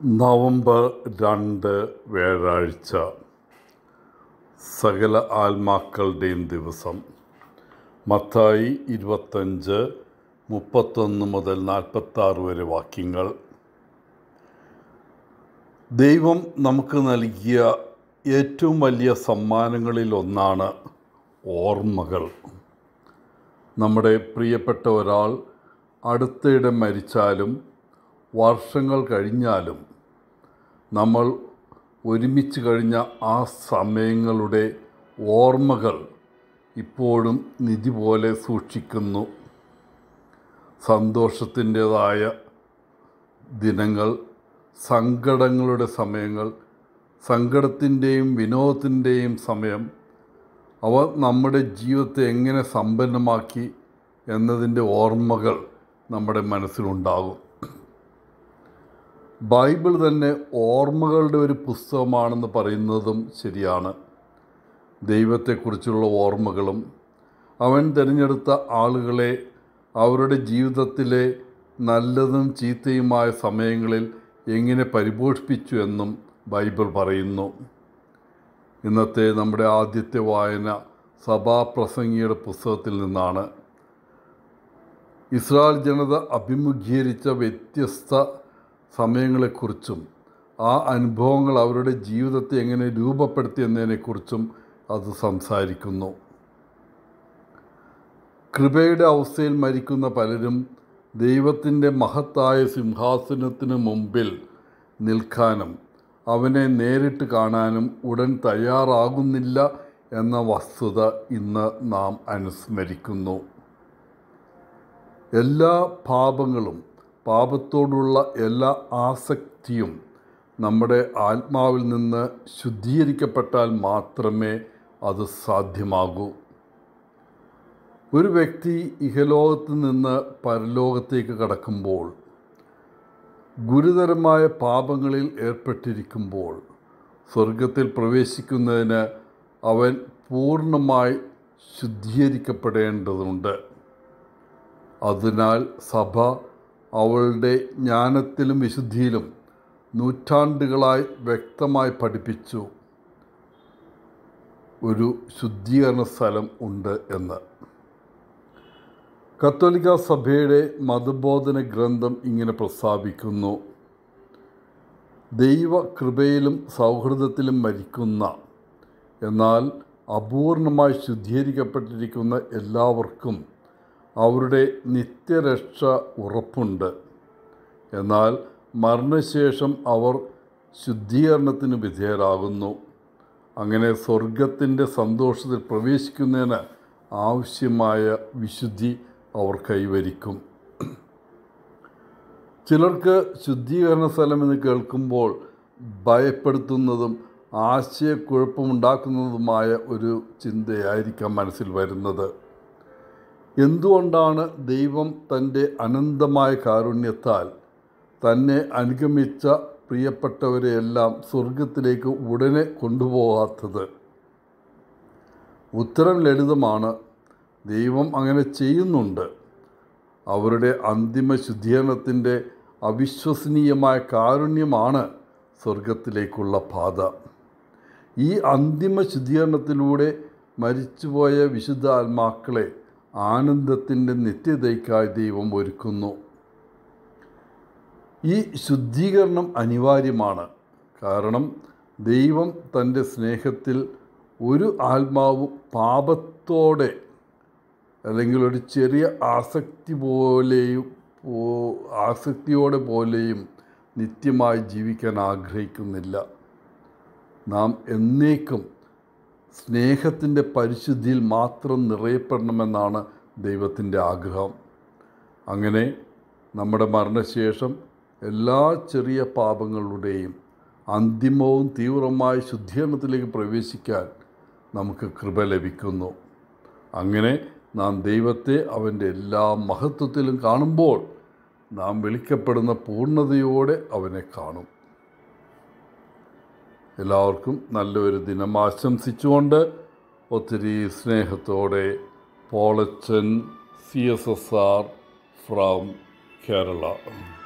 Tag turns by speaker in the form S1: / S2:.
S1: November രണ്ട് വ്യാഴാഴ്ച സകല ആത്മാക്കളുടെയും ദിവസം മത്തായി ഇരുപത്തഞ്ച് മുപ്പത്തൊന്ന് മുതൽ നാൽപ്പത്താറ് വരെ വാക്യങ്ങൾ ദൈവം നമുക്ക് നൽകിയ ഏറ്റവും വലിയ സമ്മാനങ്ങളിൽ ഒന്നാണ് ഓർമ്മകൾ നമ്മുടെ പ്രിയപ്പെട്ട ഒരാൾ അടുത്തിടെ മരിച്ചാലും വർഷങ്ങൾ കഴിഞ്ഞാലും നമ്മൾ ഒരുമിച്ച് കഴിഞ്ഞ ആ സമയങ്ങളുടെ ഓർമ്മകൾ ഇപ്പോഴും നിധി പോലെ സൂക്ഷിക്കുന്നു സന്തോഷത്തിൻ്റെതായ ദിനങ്ങൾ സങ്കടങ്ങളുടെ സമയങ്ങൾ സങ്കടത്തിൻ്റെയും വിനോദത്തിൻ്റെയും സമയം അവ നമ്മുടെ ജീവിതത്തെ എങ്ങനെ സമ്പന്നമാക്കി എന്നതിൻ്റെ ഓർമ്മകൾ നമ്മുടെ മനസ്സിലുണ്ടാകും ബൈബിൾ തന്നെ ഓർമ്മകളുടെ ഒരു പുസ്തകമാണെന്ന് പറയുന്നതും ശരിയാണ് ദൈവത്തെക്കുറിച്ചുള്ള ഓർമ്മകളും അവൻ തിരഞ്ഞെടുത്ത ആളുകളെ അവരുടെ ജീവിതത്തിലെ നല്ലതും ചീത്തയുമായ സമയങ്ങളിൽ എങ്ങനെ പരിപോഷിപ്പിച്ചു എന്നും ബൈബിൾ പറയുന്നു ഇന്നത്തെ നമ്മുടെ ആദ്യത്തെ വായന സഭാപ്രസംഗിയുടെ പുസ്തകത്തിൽ നിന്നാണ് ഇസ്രായേൽ ജനത അഭിമുഖീകരിച്ച വ്യത്യസ്ത സമയങ്ങളെക്കുറിച്ചും ആ അനുഭവങ്ങൾ അവരുടെ ജീവിതത്തെ എങ്ങനെ രൂപപ്പെടുത്തി എന്നതിനെക്കുറിച്ചും അത് സംസാരിക്കുന്നു കൃപയുടെ അവസ്ഥയിൽ മരിക്കുന്ന പലരും ദൈവത്തിൻ്റെ മഹത്തായ സിംഹാസനത്തിന് മുമ്പിൽ നിൽക്കാനും അവനെ നേരിട്ട് കാണാനും ഉടൻ തയ്യാറാകുന്നില്ല എന്ന വസ്തുത ഇന്ന് നാം അനുസ്മരിക്കുന്നു എല്ലാ പാപങ്ങളും പാപത്തോടുള്ള എല്ലാ ആസക്തിയും നമ്മുടെ ആത്മാവിൽ നിന്ന് ശുദ്ധീകരിക്കപ്പെട്ടാൽ മാത്രമേ അത് സാധ്യമാകൂ ഒരു വ്യക്തി ഇഹലോകത്ത് നിന്ന് പരലോകത്തേക്ക് കടക്കുമ്പോൾ ഗുരുതരമായ പാപങ്ങളിൽ ഏർപ്പെട്ടിരിക്കുമ്പോൾ സ്വർഗത്തിൽ പ്രവേശിക്കുന്നതിന് അവൻ പൂർണ്ണമായി ശുദ്ധീകരിക്കപ്പെടേണ്ടതുണ്ട് അതിനാൽ സഭ അവളുടെ ജ്ഞാനത്തിലും വിശുദ്ധിയിലും നൂറ്റാണ്ടുകളായി വ്യക്തമായി പഠിപ്പിച്ചു ഒരു ശുദ്ധീകരണ സ്ഥലം ഉണ്ട് എന്ന് കത്തോലിക്ക സഭയുടെ മതബോധന ഗ്രന്ഥം ഇങ്ങനെ പ്രസ്താവിക്കുന്നു ദൈവകൃപയിലും സൗഹൃദത്തിലും മരിക്കുന്ന എന്നാൽ അപൂർണമായി ശുദ്ധീകരിക്കപ്പെട്ടിരിക്കുന്ന എല്ലാവർക്കും അവരുടെ നിത്യരക്ഷ ഉറപ്പുണ്ട് എന്നാൽ മരണശേഷം അവർ ശുദ്ധീകരണത്തിന് വിധേയരാകുന്നു അങ്ങനെ സ്വർഗത്തിൻ്റെ സന്തോഷത്തിൽ പ്രവേശിക്കുന്നതിന് ആവശ്യമായ വിശുദ്ധി അവർ കൈവരിക്കും ചിലർക്ക് ശുദ്ധീകരണ സ്ഥലം എന്ന് കേൾക്കുമ്പോൾ ഭയപ്പെടുത്തുന്നതും ആശയക്കുഴപ്പമുണ്ടാക്കുന്നതുമായ ഒരു ചിന്തയായിരിക്കാം മനസ്സിൽ വരുന്നത് എന്തുകൊണ്ടാണ് ദൈവം തൻ്റെ അനന്തമായ കാരുണ്യത്താൽ തന്നെ അനുഗമിച്ച പ്രിയപ്പെട്ടവരെയെല്ലാം സ്വർഗത്തിലേക്ക് ഉടനെ കൊണ്ടുപോകാത്തത് ഉത്തരം ലളിതമാണ് ദൈവം അങ്ങനെ ചെയ്യുന്നുണ്ട് അവരുടെ അന്തിമ ശുദ്ധീകരണത്തിൻ്റെ അവിശ്വസനീയമായ കാരുണ്യമാണ് സ്വർഗത്തിലേക്കുള്ള പാത ഈ അന്തിമ ശുദ്ധീകരണത്തിലൂടെ മരിച്ചുപോയ വിശുദ്ധ ആത്മാക്കളെ ആനന്ദത്തിൻ്റെ നിത്യതയ്ക്കായി ദൈവം ഒരുക്കുന്നു ഈ ശുദ്ധീകരണം അനിവാര്യമാണ് കാരണം ദൈവം തൻ്റെ സ്നേഹത്തിൽ ഒരു ആത്മാവും പാപത്തോടെ അല്ലെങ്കിൽ ഒരു ചെറിയ ആസക്തി പോലെയും ആസക്തിയോടെ പോലെയും നിത്യമായി ജീവിക്കാൻ ആഗ്രഹിക്കുന്നില്ല നാം എന്നേക്കും സ്നേഹത്തിൻ്റെ പരിശുദ്ധിയിൽ മാത്രം നിറയപ്പെടണമെന്നാണ് ദൈവത്തിൻ്റെ ആഗ്രഹം അങ്ങനെ നമ്മുടെ മരണശേഷം എല്ലാ ചെറിയ പാപങ്ങളുടെയും അന്തിമവും തീവ്രമായ ശുദ്ധീകരണത്തിലേക്ക് പ്രവേശിക്കാൻ നമുക്ക് കൃപ ലഭിക്കുന്നു അങ്ങനെ നാം ദൈവത്തെ അവൻ്റെ എല്ലാ മഹത്വത്തിലും കാണുമ്പോൾ നാം വിളിക്കപ്പെടുന്ന പൂർണ്ണതയോടെ അവനെ കാണും എല്ലാവർക്കും നല്ലൊരു ദിനം ആശംസിച്ചുകൊണ്ട് ഒത്തിരി സ്നേഹത്തോടെ Polachan C S S R from Kerala